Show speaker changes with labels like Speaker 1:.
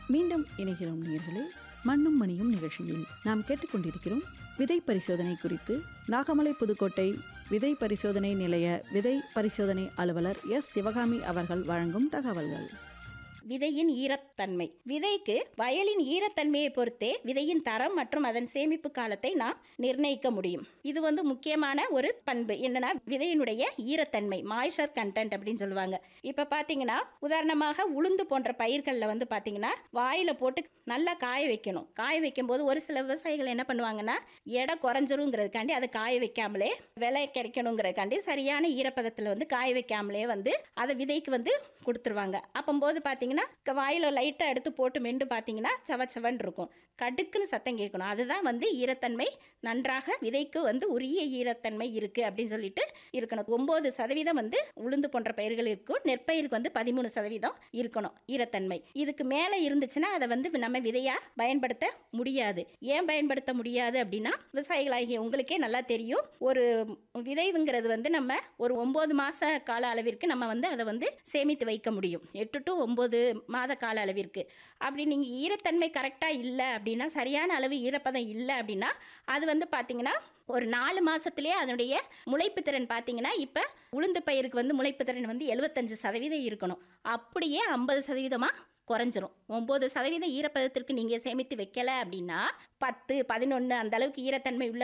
Speaker 1: மீண்டும் இணைகிறோம் நேர்களே மண்ணும் மணியும் நிகழ்ச்சியில் நாம் கேட்டுக்கொண்டிருக்கிறோம் விதை பரிசோதனை குறித்து நாகமலை புதுக்கோட்டை விதை பரிசோதனை நிலைய விதை பரிசோதனை அலுவலர் எஸ் சிவகாமி அவர்கள் வழங்கும் தகவல்கள்
Speaker 2: விதையின் ஈரத்தன்மை விதைக்கு வயலின் ஈரத்தன்மையை பொறுத்தே விதையின் தரம் மற்றும் அதன் சேமிப்பு காலத்தை நாம் நிர்ணயிக்க முடியும் இது வந்து முக்கியமான ஒரு பண்பு என்னன்னா விதையினுடைய ஈரத்தன்மை மாய்ச்சர் கண்டென்ட் அப்படின்னு சொல்லுவாங்க இப்போ பார்த்தீங்கன்னா உதாரணமாக உளுந்து போன்ற பயிர்களில் வந்து பார்த்தீங்கன்னா வாயில் போட்டு நல்லா காய வைக்கணும் காய வைக்கும்போது ஒரு சில விவசாயிகள் என்ன பண்ணுவாங்கன்னா எடை குறைஞ்சிருங்கிறதுக்காண்டி அதை காய வைக்காமலே விலை கிடைக்கணுங்கிறதுக்காண்டி சரியான ஈரப்பதத்தில் வந்து காய வைக்காமலே வந்து அதை விதைக்கு வந்து கொடுத்துருவாங்க அப்போம்போது பார்த்தீங்கன்னா வாயில் லைட்டாக எடுத்து போட்டு மெண்டு பார்த்தீங்கன்னா சவச்சவன் இருக்கும் கடுக்குன்னு சத்தம் கேட்கணும் அதுதான் வந்து ஈரத்தன்மை நன்றாக விதைக்கு வந்து உரிய ஈரத்தன்மை இருக்குது அப்படின்னு சொல்லிட்டு இருக்கணும் ஒம்பது சதவீதம் வந்து உளுந்து போன்ற பயிர்கள் இருக்கும் நெற்பயிருக்கு வந்து பதிமூணு சதவீதம் இருக்கணும் ஈரத்தன்மை இதுக்கு மேலே இருந்துச்சுன்னா அதை வந்து நம்ம விதையாக பயன்படுத்த முடியாது ஏன் பயன்படுத்த முடியாது அப்படின்னா விவசாயிகளாகிய உங்களுக்கே நல்லா தெரியும் ஒரு விதைவுங்கிறது வந்து நம்ம ஒரு ஒம்பது மாத கால அளவிற்கு நம்ம வந்து அதை வந்து சேமித்து வைக்க முடியும் எட்டு டு ஒம்பது மாத கால அளவிற்கு அப்படி நீங்கள் ஈரத்தன்மை கரெக்டாக இல்லை அப்படின்னா சரியான அளவு ஈரப்பதம் இல்லை அப்படின்னா அது வந்து பார்த்தீங்கன்னா ஒரு நாலு மாசத்திலே அதனுடைய முளைப்பு திறன் பார்த்தீங்கன்னா இப்போ உளுந்து பயிருக்கு வந்து முளைப்பு திறன் வந்து எழுபத்தஞ்சு சதவீதம் இருக்கணும் அப்படியே ஐம்பது சதவீதமாக குறைஞ்சிரும் ஒம்பது சதவீதம் ஈரப்பதத்திற்கு நீங்கள் சேமித்து வைக்கல அப்படின்னா பத்து பதினொன்று அந்த அளவுக்கு ஈரத்தன்மை உள்ள